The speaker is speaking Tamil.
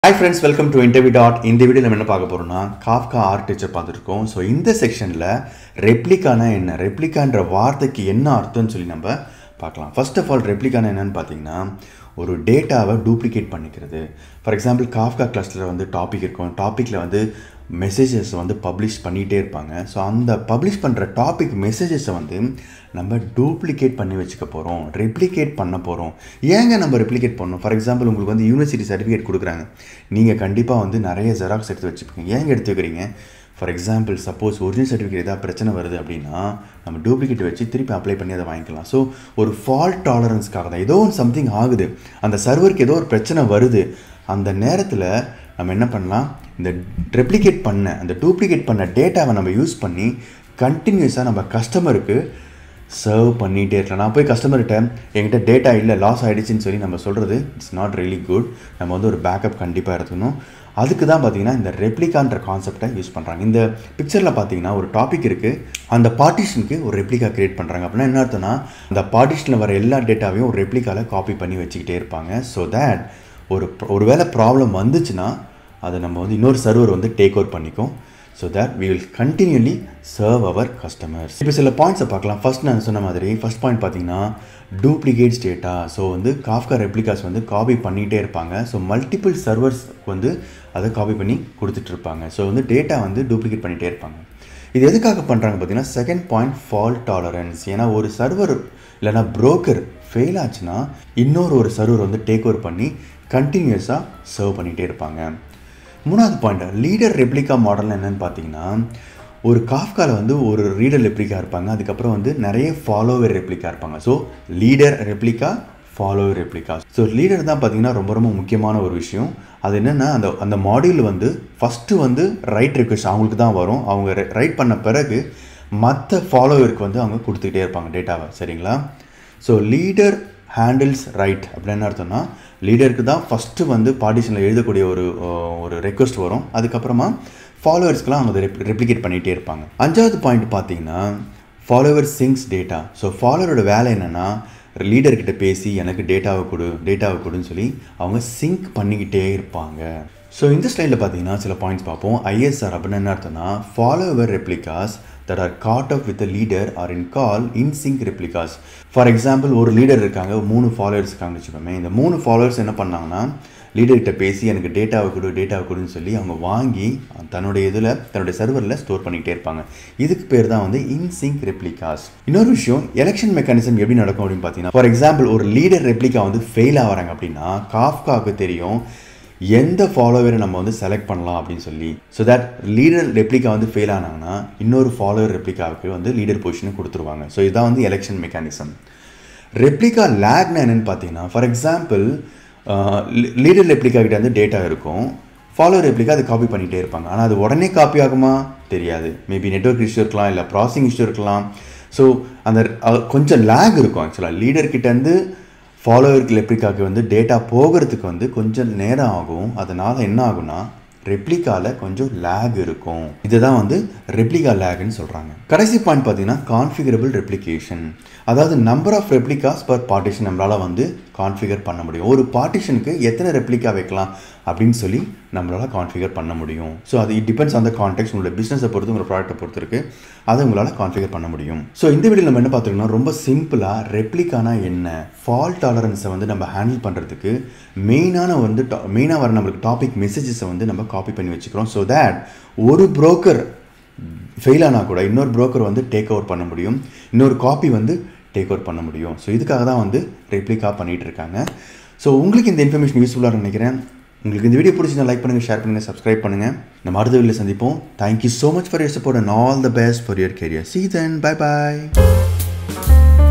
hi friends welcome to interview dot இந்த வீடியோ நம்ம என்ன பார்க்க போகிறோம்னா காஃப்கா ஆர்ட் டீச்சர் பார்த்துருக்கோம் ஸோ இந்த செக்ஷனில் ரெப்ளிகானா என்ன ரெப்ளிகான்ற வார்த்தைக்கு என்ன அர்த்தம்னு சொல்லி நம்ம பார்க்கலாம் ஃபர்ஸ்ட் ஆஃப் ஆல் ரெப்ளிகானா என்னன்னு பார்த்தீங்கன்னா ஒரு டேட்டாவை டூப்ளிகேட் பண்ணிக்கிறது ஃபார் எக்ஸாம்பிள் காஃப்கா கிளாஸில் வந்து டாபிக் இருக்கும் டாப்பிக்கில் வந்து மெசேஜஸ் வந்து பப்ளிஷ் பண்ணிகிட்டே இருப்பாங்க ஸோ அந்த பப்ளிஷ் பண்ணுற டாபிக் மெசேஜஸை வந்து நம்ம டூப்ளிகேட் பண்ணி வச்சுக்க போகிறோம் ரெப்ளிகேட் பண்ண போகிறோம் ஏங்க நம்ம ரெப்ளிகேட் பண்ணணும் ஃபார் எக்ஸாம்பிள் உங்களுக்கு வந்து யூனிவர்சிட்டி சர்டிஃபிகேட் கொடுக்குறாங்க நீங்கள் கண்டிப்பாக வந்து நிறைய ஜெராக்ஸ் எடுத்து வச்சுப்பீங்க ஏங்க எடுத்து வைக்கிறீங்க for example suppose original certificate ஏதாவது பிரச்சனை வருது அப்படின்னா நம்ம டூப்ளிகேட் வச்சு திருப்பி அப்ளை பண்ணி அதை வாங்கிக்கலாம் ஸோ ஒரு ஃபால்ட் டாலரன்ஸ்க்காக தான் ஏதோ ஒன்று சம்திங் ஆகுது அந்த சர்வருக்கு ஏதோ ஒரு பிரச்சனை வருது அந்த நேரத்தில் நம்ம என்ன பண்ணலாம் இந்த ரெப்ளிகேட் பண்ண அந்த டூப்ளிகேட் பண்ண டேட்டாவை நம்ம யூஸ் பண்ணி கண்டினியூஸாக நம்ம கஸ்டமருக்கு சர்வ் பண்ணிகிட்டே இருக்கலாம் நான் போய் கஸ்டமர்கிட்ட என்கிட்ட டேட்டா இல்லை லாஸ் ஆகிடுச்சின்னு சொல்லி நம்ம சொல்கிறது இட்ஸ் நாட் ரியலி குட் நம்ம வந்து ஒரு பேக்கப் கண்டிப்பாக எடுத்துக்கணும் அதுக்கு தான் பார்த்தீங்கன்னா இந்த ரெப்ளிகான்ற கான்செப்டை யூஸ் பண்ணுறாங்க இந்த பிக்சரில் பார்த்தீங்கன்னா ஒரு டாபிக் இருக்குது அந்த பார்ட்டிஷனுக்கு ஒரு ரெப்ளிகா கிரியேட் பண்ணுறாங்க அப்படின்னா என்ன அர்த்தம்னா அந்த பார்ட்டிஷனில் வர எல்லா டேட்டாவையும் ஒரு ரெப்ளிகாவில் காப்பி பண்ணி வச்சுக்கிட்டே இருப்பாங்க ஸோ தேட் ஒரு ஒரு வேளை ப்ராப்ளம் வந்துச்சுன்னா அதை நம்ம வந்து இன்னொரு சர்வர் வந்து டேக் ஓவர் பண்ணிக்கும் so that we will continuously serve our customers இப்போ சில பாயிண்ட்ஸை பார்க்கலாம் ஃபர்ஸ்ட் நான் சொன்ன மாதிரி ஃபர்ஸ்ட் பாயிண்ட் பார்த்தீங்கன்னா டூப்ளிகேட்ஸ் டேட்டா ஸோ வந்து காஃப்கா ரெப்ளிகாஸ் வந்து காப்பி பண்ணிகிட்டே இருப்பாங்க ஸோ மல்டிபிள் சர்வர்ஸ் வந்து அதை காப்பி பண்ணி கொடுத்துட்டு இருப்பாங்க ஸோ வந்து டேட்டா வந்து டூப்ளிகேட் பண்ணிகிட்டே இருப்பாங்க இது எதுக்காக பண்ணுறாங்க பார்த்தீங்கன்னா செகண்ட் பாயிண்ட் ஃபால்ட் டாலரன்ஸ் ஏன்னா ஒரு சர்வர் இல்லைனா புரோக்கர் ஃபெயில் ஆச்சுன்னா இன்னொரு ஒரு சர்வர் வந்து டேக் ஓவர் பண்ணி கண்டினியூஸாக சர்வ் பண்ணிகிட்டே இருப்பாங்க மூணாவது பாயிண்ட் லீடர் ரெப்ளிகா மாடல் என்னன்னு பார்த்தீங்கன்னா ஒரு காஃப்காவில் வந்து ஒரு ரீடர் ரெப்ளிகா இருப்பாங்க அதுக்கப்புறம் வந்து நிறைய ஃபாலோவர் ரெப்ளிகா இருப்பாங்க so leader replica follower replica so leader தான் பார்த்தீங்கன்னா ரொம்ப ரொம்ப முக்கியமான ஒரு விஷயம் அது என்னென்னா அந்த அந்த மாடியூல் வந்து ஃபஸ்ட்டு வந்து ரைட் ரிக்வெஸ்ட் அவங்களுக்கு தான் வரும் அவங்க ரைட் பண்ண பிறகு மற்ற ஃபாலோவருக்கு வந்து அவங்க கொடுத்துக்கிட்டே இருப்பாங்க டேட்டாவை சரிங்களா ஸோ லீடர் ஹேண்டில்ஸ் ரைட் அப்படின்னு அர்த்தம்னா லீடருக்கு தான் ஃபஸ்ட்டு வந்து பார்ட்டிஷனில் எழுதக்கூடிய ஒரு ஒரு ரெக்வஸ்ட் வரும் அதுக்கப்புறமா ஃபாலோவர்ஸ்க்கெலாம் அவங்க ரெப் ரெப்ளிகேட் பண்ணிகிட்டே இருப்பாங்க அஞ்சாவது பாயிண்ட் பார்த்தீங்கன்னா ஃபாலோவர் சிங்ஸ் டேட்டா ஸோ ஃபாலோவரோட வேலை என்னென்னா லீடர்கிட்ட பேசி எனக்கு டேட்டாவை கொடு டேட்டாவை கொடுன்னு சொல்லி அவங்க சிங்க் பண்ணிக்கிட்டே இருப்பாங்க ஸோ இந்த ஸ்டைலில் பார்த்தீங்கன்னா சில பாயிண்ட்ஸ் பார்ப்போம் ஐஎஸ்ஆர் அப்படின்னு என்ன அர்த்தம்னா follower replicas that are caught up with leader are in call in sync replicas for example ஒரு லீடர் இருக்காங்க மூணு ஃபாலோவர்ஸ் இருக்காங்க வச்சுக்கோமே இந்த மூணு ஃபாலோவர்ஸ் என்ன பண்ணாங்கன்னா லீடர்கிட்ட பேசி எனக்கு டேட்டாவை கொடு டேட்டாவை கொடுன்னு சொல்லி அவங்க வாங்கி தன்னுடைய இதில் தன்னுடைய சர்வரில் ஸ்டோர் பண்ணிகிட்டே இருப்பாங்க இதுக்கு பேர் தான் வந்து இன்சிங்க் ரெப்ளிகாஸ் இன்னொரு விஷயம் எலெக்ஷன் மெக்கானிசம் எப்படி நடக்கும் அப்படின்னு பார்த்தீங்கன்னா ஃபார் எக்ஸாம்பிள் ஒரு லீடர் ரெப்ளிகா வந்து ஃபெயில் ஆகிறாங்க அப்படின்னா காஃப்காவுக்கு தெரியும் எந்த ஃபாலோவரை நம்ம வந்து செலக்ட் பண்ணலாம் அப்படின்னு சொல்லி ஸோ தட் லீடர் ரெப்ளிகா வந்து ஃபெயில் ஆனாங்கன்னா இன்னொரு ஃபாலோவர் ரெப்ளிகாவுக்கு வந்து லீடர் பொசிஷனை கொடுத்துருவாங்க ஸோ இதுதான் வந்து எலெக்ஷன் மெக்கானிசம் ரெப்ளிகா லேக்னா என்னென்னு பார்த்தீங்கன்னா ஃபார் எக்ஸாம்பிள் லீடர் ரெப்ளிகா கிட்ட வந்து டேட்டா இருக்கும் ஃபாலோவர் ரெப்ளிகா அதை காப்பி பண்ணிகிட்டே இருப்பாங்க ஆனால் அது உடனே காப்பி ஆகுமா தெரியாது மேபி நெட்ஒர்க் இஷ்யூ இருக்கலாம் இல்லை ப்ராசஸிங் இஷ்யூ இருக்கலாம் ஸோ அந்த கொஞ்சம் லேக் இருக்கும் ஆக்சுவலாக லீடர்கிட்டேருந்து ஃபாலோவருக்கு ரெப்ளிகாவுக்கு வந்து டேட்டா போகிறதுக்கு வந்து கொஞ்சம் நேரம் ஆகும் அதனால் என்ன ஆகும்னா ரெப்ளிகாவில் கொஞ்சம் லேக் இருக்கும் இதுதான் வந்து ரெப்ளிகா லேக்னு சொல்கிறாங்க கடைசி பாயிண்ட் பார்த்தீங்கன்னா கான்ஃபிகரபிள் ரெப்ளிகேஷன் அதாவது number of replicas per partition நம்மளால் வந்து கான்ஃபிகர் பண்ண முடியும் ஒரு பார்ட்டிஷனுக்கு எத்தனை ரெப்ளிகா வைக்கலாம் அப்படின்னு சொல்லி நம்மளால் கான்ஃபிகர் பண்ண முடியும் ஸோ அது இட் டிபெண்ட்ஸ் அந்த கான்டெக்ட் உங்களோட பிஸ்னஸை பொறுத்து உங்களோட ப்ராடக்ட்டை பொறுத்து இருக்குது அதை உங்களால் கான்ஃபிகர் பண்ண முடியும் ஸோ இந்த வீடியோ நம்ம என்ன பார்த்துருக்கோம்னா ரொம்ப சிம்பிளாக ரெப்ளிகானா என்ன ஃபால்ட் டாலரன்ஸை வந்து நம்ம ஹேண்டில் பண்ணுறதுக்கு மெயினான வந்து மெயினாக வர நம்மளுக்கு டாபிக் மெசேஜஸை வந்து நம்ம காப்பி பண்ணி வச்சுக்கிறோம் ஸோ தேட் ஒரு புரோக்கர் ஃபெயில் ஆனால் கூட இன்னொரு புரோக்கர் வந்து டேக் ஓவர் பண்ண முடியும் இன்னொரு காப்பி வந்து டேக் ஓவர் பண்ண முடியும் ஸோ இதுக்காக தான் வந்து ரெப்ளிகா பண்ணிகிட்டு இருக்காங்க ஸோ உங்களுக்கு இந்த இன்ஃபர்மேஷன் யூஸ்ஃபுல்லாக நினைக்கிறேன் உங்களுக்கு இந்த வீடியோ பிடிச்சிருந்தா லைக் பண்ணுங்கள் ஷேர் பண்ணுங்கள் சப்ஸ்கிரைப் பண்ணுங்கள் நம்ம அடுத்த வீடியோவில் சந்திப்போம் thank you so much for your support and all the best for your career see then bye bye